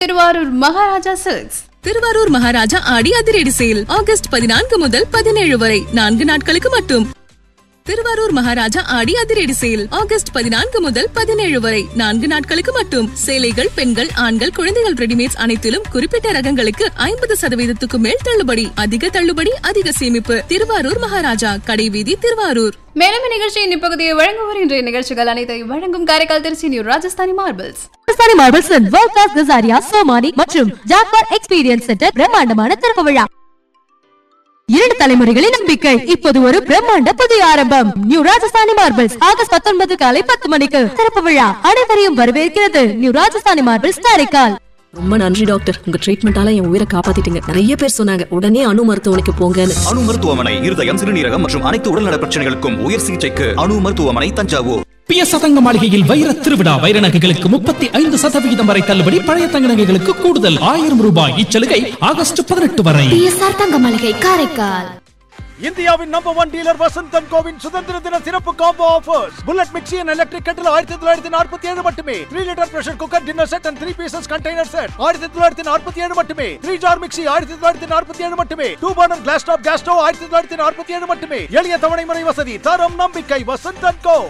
Thiruvarur Maharaja silks Thiruvarur Maharaja Aadi அதிரடி sale August பதினான்கு முதல் பதினேழு வரை நான்கு நாட்களுக்கு மட்டும் திருவாரூர் மகாராஜா ஆடி அதிரடி சேல் ஆகஸ்ட் பதினான்கு முதல் பதினேழு வரை நான்கு நாட்களுக்கு மட்டும் சேலைகள் பெண்கள் ஆண்கள் குழந்தைகள் ரெடிமேட்ஸ் அனைத்திலும் குறிப்பிட்ட ரகங்களுக்கு ஐம்பது சதவீதத்துக்கு மேல் தள்ளுபடி அதிக தள்ளுபடி அதிக சேமிப்பு திருவாரூர் மகாராஜா கடைவீதி திருவாரூர் மேலும் நிகழ்ச்சியின் இப்பகுதியை வழங்குவோர் இன்றைய நிகழ்ச்சிகள் அனைத்தையும் வழங்கும் Karaikal Trichy new Rajasthani marbles Rajasthani marbles world class Kajaria Somany மற்றும் ஜாக்வார் எக்ஸ்பீரியன்ஸ் சென்டர் பிரம்மாண்டமான திறப்பு விழா இரண்டு தலைமுறைகளின் நம்பிக்கை இப்போது ஒரு பிரம்மாண்ட புதிய ஆரம்பம் நியூ ராஜஸ்தானி மார்பிள்ஸ் ஆகஸ்ட் பத்தொன்பது காலை பத்து மணிக்கு திறப்பு விழா அனைவரையும் வரவேற்கிறது நியூ ராஜஸ்தானி மார்பிள்ஸ் காரைக்கால் ரொம்ப நன்றி டாக்டர் உங்க ட்ரீட்மெண்டால என் உயிரை காப்பாத்திட்டீங்க நிறைய பேர் சொன்னாங்க உடனே அணு மருத்துவமனைக்கு போங்கன்னு அணு மருத்துவமனை இருதயம் சிறுநீரகம் மற்றும் அனைத்து உடல்நல பிரச்சனைகளுக்கும் உயர் சிகிச்சைக்கு அணு மருத்துவமனை தஞ்சாவூர் பிய சதங்க மாளிகையில் வைர திருவிழா வைர நகைகளுக்கு முப்பத்தி ஐந்து சதவிகிதம் வரை தள்ளுபடி பழைய தங்க நகைகளுக்கு கூடுதல் ஆயிரம் ரூபாய் இச்சலுகை ஆகஸ்ட் பதினெட்டு வரை பிஎஸ்ஆர் தங்க மாளிகை காரைக்கால் இந்தியாவின் நம்பர் ஒன் டீலர் வசந்தன் கோவின் சுதந்திர தின சிறப்பு combo offers bullet mixie and electric kettle ஆயிரத்தி தொள்ளாயிரத்தி நாற்பத்தி ஏழு மட்டுமே three litre pressure cooker dinner set and three pieces container set ஆயிரத்தி தொள்ளாயிரத்தி நாற்பத்தி ஏழு மட்டுமே த்ரீ ஜார் மிக்சி ஆயிரத்தி தொள்ளாயிரத்தி நாற்பத்தி ஏழு மட்டுமே two burner glass top gas stove ஆயிரத்தி தொள்ளாயிரத்தி நாற்பத்தி ஏழு மட்டுமே எளிய தவணை முறை வசதி தரம் நம்பிக்கை வசந்தன் கோ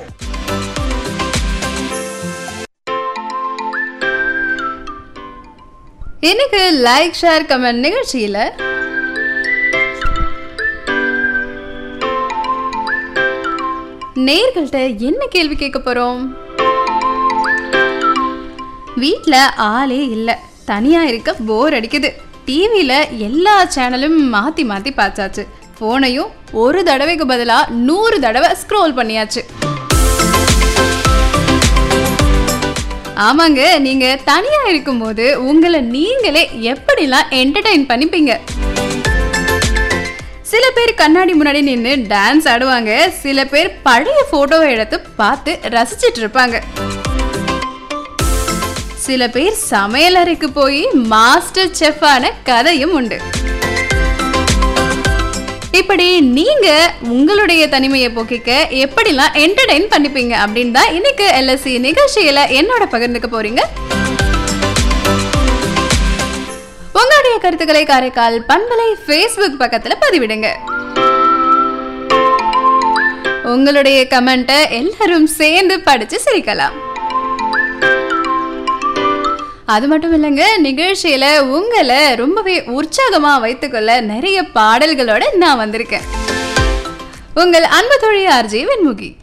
இன்னைக்கு லைக் ஷேர் கமெண்ட் நிகழ்ச்சியில நேர்கள்ட்ட என்ன கேள்வி கேட்க போறோம் வீட்ல ஆளே இல்ல தனியா இருக்க போர் அடிக்குது டிவியில எல்லா சேனலும் மாத்தி மாத்தி பார்த்தாச்சு போனையும் ஒரு தடவைக்கு பதிலா நூறு தடவை ஸ்க்ரோல் பண்ணியாச்சு ஆமாங்க நீங்க தனியா இருக்கும்போது உங்களை நீங்களே எப்படிலாம் என்டர்டைன் பண்ணிப்பீங்க சில பேர் கண்ணாடி முன்னாடி நின்று டான்ஸ் ஆடுவாங்க சில பேர் பழைய போட்டோவை எடுத்து பார்த்து ரசிச்சிட்டு இருப்பாங்க சில பேர் சமையலறைக்கு போய் மாஸ்டர் செஃப்பான கதையும் உண்டு இப்படி நீங்க உங்களுடைய தனிமையை போக்கிக்க எப்படிலாம் என்டர்டைன் பண்ணிப்பீங்க அப்படின்னு தான் இன்னைக்கு எல்எஸ்சி நிகழ்ச்சியில என்னோட பகிர்ந்துக்க போறீங்க உங்களுடைய கருத்துக்களை காரைக்கால் பண்பலை ஃபேஸ்புக் பக்கத்துல பதிவிடுங்க உங்களுடைய கமெண்ட்டை எல்லாரும் சேர்ந்து படிச்சு சிரிக்கலாம் அது மட்டும் இல்லைங்க நிகழ்ச்சியில உங்களை ரொம்பவே உற்சாகமா வைத்துக்கொள்ள நிறைய பாடல்களோட நான் வந்திருக்கேன் உங்கள் அன்பு தொழில் ஆர்ஜி வெண்முகி